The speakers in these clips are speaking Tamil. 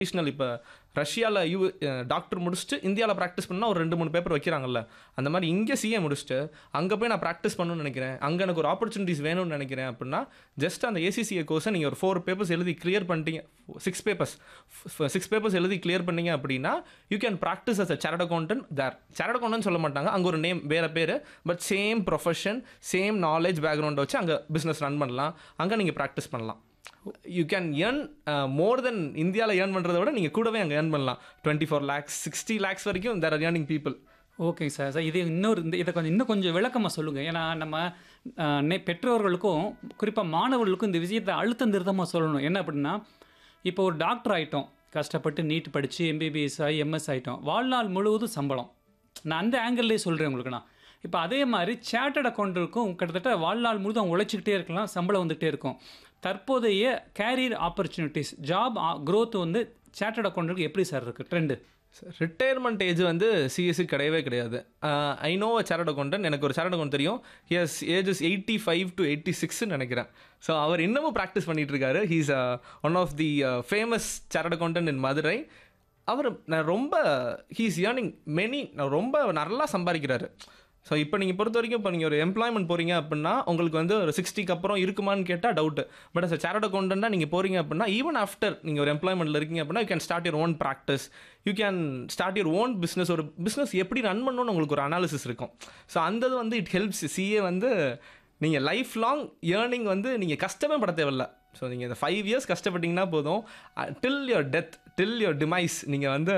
அடிஷ்னல் இப்போ ரஷ்யாவில் யூ டாக்டர் முடிச்சுட்டு இந்தியாவில் ப்ராக்டிஸ் பண்ணால் ஒரு ரெண்டு மூணு பேப்பர் வைக்கிறாங்கல்ல அந்த மாதிரி இங்கே சிஏ முடிச்சுட்டு அங்கே போய் நான் ப்ராக்டிஸ் பண்ணணும்னு நினைக்கிறேன் அங்கே எனக்கு ஒரு ஆப்பர்ச்சுனிட்டிஸ் வேணும்னு நினைக்கிறேன் அப்படின்னா ஜஸ்ட் அந்த ஏசிசிஏ கோர்ஸை நீங்கள் ஒரு ஃபோர் பேப்பர்ஸ் எழுதி கிளியர் பண்ணிட்டீங்க சிக்ஸ் பேப்பர்ஸ் சிக்ஸ் பேப்பர்ஸ் எழுதி கிளியர் பண்ணீங்க அப்படின்னா you can practise as a chartered accountant there chartered accountant சொல்ல மாட்டாங்க அங்கே ஒரு நேம் வேறு பேர் but same profession same knowledge பேக்ரவுண்டை வச்சு அங்கே பிஸ்னஸ் ரன் பண்ணலாம் அங்கே நீங்கள் ப்ராக்டிஸ் பண்ணலாம் you can earn more than இந்தியாவில் ஏர்ன் பண்ணுறத விட நீங்கள் கூடவே அங்கே ஏர்ன் பண்ணலாம் twenty four lakhs sixty lakhs வரைக்கும் தேர் ஆர் ஏர்னிங் பீப்புள் ஓகேங்க சார் சார் இது இன்னொரு இந்த இதை கொஞ்சம் இன்னும் கொஞ்சம் விளக்கமாக சொல்லுங்கள் ஏன்னா நம்ம அஹ், நெ- பெற்றோர்களுக்கும் குறிப்பாக மாணவர்களுக்கும் இந்த விஷயத்தை அழுத்தம் திருத்தமாக சொல்லணும் என்ன அப்படின்னா இப்போ ஒரு டாக்டர் ஆகிட்டோம் கஷ்டப்பட்டு நீட் படித்து எம்பிபிஎஸ் ஆகி எம்எஸ் ஆகிட்டோம் வாழ்நாள் முழுவதும் சம்பளம் நான் அந்த ஆங்கிள்லேயே சொல்கிறேன் உங்களுக்கு நான் இப்போ அதே மாதிரி சேட்டட் அக்கௌண்ட்டுக்கும் கிட்டத்தட்ட வாழ்நாள் முழுதும் அவங்க உழைச்சிக்கிட்டே இருக்கலாம் சம்பளம் வந்துகிட்டே இருக்கும் தற்போதைய கேரியர் ஆப்பர்ச்சுனிட்டிஸ் ஜாப் growth வந்து சேட்டட் அக்கௌண்ட்டுக்கு எப்படி சார் இருக்குது ட்ரெண்டு ரிட்டையர்மெண்ட் ஏஜ் வந்து சிஎஸ்சி கிடையவே கிடையாது ஐ நோ சேரட் அக்கௌண்டன்ட் எனக்கு ஒரு சேரட் அக்கௌண்ட் தெரியும் his age is eighty five to eighty சிக்ஸ்னு நினைக்கிறேன் ஸோ அவர் இன்னமும் ப்ராக்டிஸ் பண்ணிட்டு இருக்காரு he's one of the famous chartered accountant in Madurai அவர் நான் ரொம்ப ஹீஸ் ஏர்னிங் மெனி ரொம்ப நல்லா சம்பாதிக்கிறாரு ஸோ இப்போ நீங்கள் பொறுத்த வரைக்கும் இப்போ நீங்கள் ஒரு எம்ப்ளாய்மெண்ட் போகிறீங்க அப்படின்னா உங்களுக்கு வந்து ஒரு சிக்ஸ்டிக்கு அப்புறம் இருக்குமான்னு கேட்டால் டவுட்டு பட் அஸ் சேரட் அக்கௌண்டண்டாக நீங்கள் போகிறீங்க அப்படின்னா ஈவன் ஆஃப்டர் நீங்கள் ஒரு எம்ப்ளாய்மெண்ட்டில் இருக்கீங்க அப்படின்னா you can start your own practice you can start your own business ஒரு பிஸ்னஸ் எப்படி ரன் பண்ணணும்னு உங்களுக்கு ஒரு அனாலிசிஸ் இருக்கும் ஸோ அந்த இது வந்து இட் ஹெல்ப்ஸ் சிஏ வந்து நீங்கள் லைஃப் லாங் ஏர்னிங் வந்து நீங்கள் கஷ்டமே பட தேவையில்ல ஸோ நீங்கள் இந்த ஃபைவ் இயர்ஸ் கஷ்டப்பட்டீங்கன்னா போதும் till your death till your demise நீங்கள் வந்து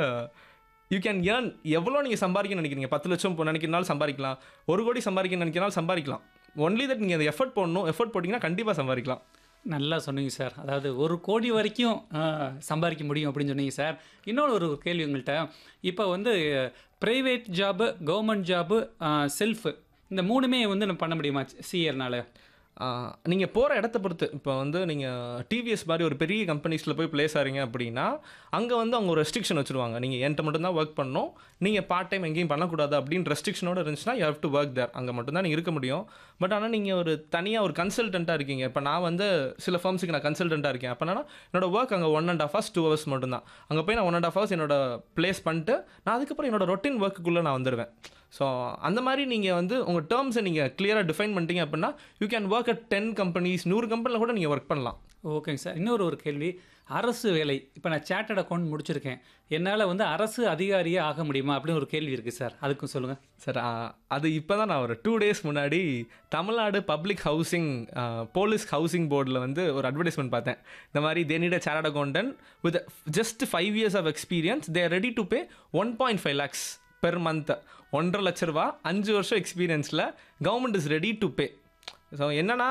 யூ கேன் ஏர்ன் எவ்வளோ நீங்கள் சம்பாதிக்கணும்னு நினைக்கிறீங்க பத்து லட்சம் இப்போ நினைக்கிறனாலும் சம்பாதிக்கலாம் ஒரு கோடி சம்பாதிக்கணும்னு நினைக்கிறனாலும் சம்பாதிக்கலாம் ஒன்லி தட் நீங்கள் அந்த எஃபர்ட் போடணும் எஃபர்ட் போட்டிங்கன்னா கண்டிப்பாக சம்பாதிக்கலாம் நல்லா சொன்னீங்க சார் அதாவது ஒரு கோடி வரைக்கும் ஆ, சம்பாதிக்க முடியும் அப்படின்னு சொன்னீங்க சார் இன்னொரு ஒரு கேள்வி உங்கள்கிட்ட இப்போ வந்து private job government job self இந்த மூணுமே வந்து நம்ம பண்ண முடியுமா சிஏர்னால நீங்கள் போகிற இடத்த பொறுத்து இப்போ வந்து நீங்கள் டிவிஎஸ் மாதிரி ஒரு பெரிய கம்பெனிஸில் போய் ப்ளேஸ் ஆகிறீங்க அப்படின்னா அங்கே வந்து அவங்க ஒரு ரெஸ்ட்ரிக்ஷன் வச்சுருவாங்க நீங்கள் என்கிட்ட மட்டும்தான் ஒர்க் பண்ணணும் நீங்கள் பார்ட் டைம் எங்கேயும் பண்ணக்கூடாது அப்படின்னு ரெஸ்ட்ரிக்ஷனோட இருந்துச்சுன்னா you have to work there அங்கே மட்டும்தான் நீங்கள் இருக்க முடியும் பட் ஆனால் நீங்கள் ஒரு தனியாக ஒரு கன்சல்டண்ட்டாக இருக்கீங்க இப்போ நான் வந்து சில ஃபர்ம்ஸுக்கு நான் கன்சல்டண்ட்டாக இருக்கேன் அப்போ என்னன்னா என்னோட ஒர்க் அங்கே one and half hours two hours மட்டும்தான் அங்கே போய் நான் ஒன் அண்ட் ஆஃப் ஹவர்ஸ் என்னோட ப்ளேஸ் பண்ணிட்டு நான் அதுக்கப்புறம் என்னோட ரொட்டீன் ஒர்க்குள்ளே நான் வந்துடுவேன் ஸோ அந்த மாதிரி நீங்கள் வந்து உங்கள் டேர்ம்ஸை நீங்கள் கிளியராக டிஃபைன் பண்ணிட்டீங்க அப்படின்னா you can work at ten companies நூறு கம்பெனியில் கூட நீங்கள் ஒர்க் பண்ணலாம் ஓகேங்க சார் இன்னொரு ஒரு கேள்வி அரசு வேலை இப்போ நான் சேட்டட் அக்கௌண்ட் முடிச்சிருக்கேன் என்னால் வந்து அரசு அதிகாரியே ஆக முடியுமா அப்படின்னு ஒரு கேள்வி இருக்குது சார் அதுக்கும் சொல்லுங்கள் சார் அது இப்போ தான் நான் ஒரு டூ டேஸ் முன்னாடி Tamil Nadu public housing police housing போர்டில் வந்து ஒரு அட்வர்டைஸ்மெண்ட் பார்த்தேன் இந்த மாதிரி they need a chartered accountant with just five years of experience they ready to pay one point five lakhs per month ஒன்றரை லட்ச ரூபா அஞ்சு வருஷம் எக்ஸ்பீரியன்ஸில் government is ready to pay so என்னன்னா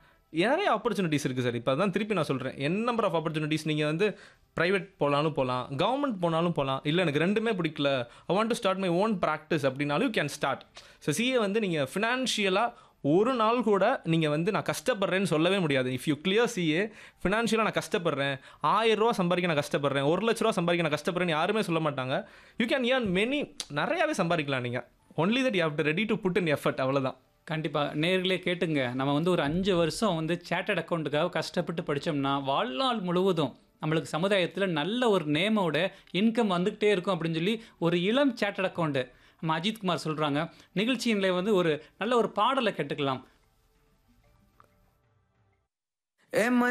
நிறைய ஆப்பர்ச்சுனிட்டிஸ் இருக்குது சார் இப்போ தான் திருப்பி நான் சொல்கிறேன் என் நம்பர் ஆஃப் ஆப்பர்ச்சுனிட்டிஸ் நீங்கள் வந்து ப்ரைவேட் போனாலும் போகலாம் கவர்மெண்ட் போனாலும் போகலாம் இல்லை எனக்கு ரெண்டுமே பிடிக்கல I want to start my own practice அப்படின்னாலும் you can start so CA வந்து நீங்கள் ஃபினான்ஷியலாக ஒரு நாள் கூட நீங்கள் வந்து நான் கஷ்டப்படுறேன்னு சொல்லவே முடியாது இஃப் யூ கிளியர் சிஏ ஃபினான்ஷியலாக நான் கஷ்டப்படுறேன் ஆயிரம் ரூபா சம்பாதிக்க நான் கஷ்டப்படுறேன் ஒரு லட்ச ரூபா சம்பாதிக்க நான் கஷ்டப்படுறேன்னு யாருமே சொல்ல மாட்டாங்க யூ கேன் ஏர்ன் மெனி நிறையாவே சம்பாதிக்கலாம் நீங்கள் only that you have to ready to put in effort அவ்வளோதான் கண்டிப்பாக நேர்களே கேட்டுங்க நம்ம வந்து ஒரு அஞ்சு வருஷம் வந்து சேட்டட் அக்கௌண்ட்டுக்காக கஷ்டப்பட்டு படித்தோம்னா வாழ்நாள் முழுவதும் நம்மளுக்கு சமுதாயத்தில் நல்ல ஒரு நேமோட இன்கம் வந்துக்கிட்டே இருக்கும் அப்படின்னு சொல்லி ஒரு இளம் சேட்டட் அக்கௌண்ட்டு நம்ம அஜித் குமார் சொல்கிறாங்க நிகழ்ச்சியில வந்து ஒரு நல்ல ஒரு பாடலை கேட்டுக்கலாம் ஏ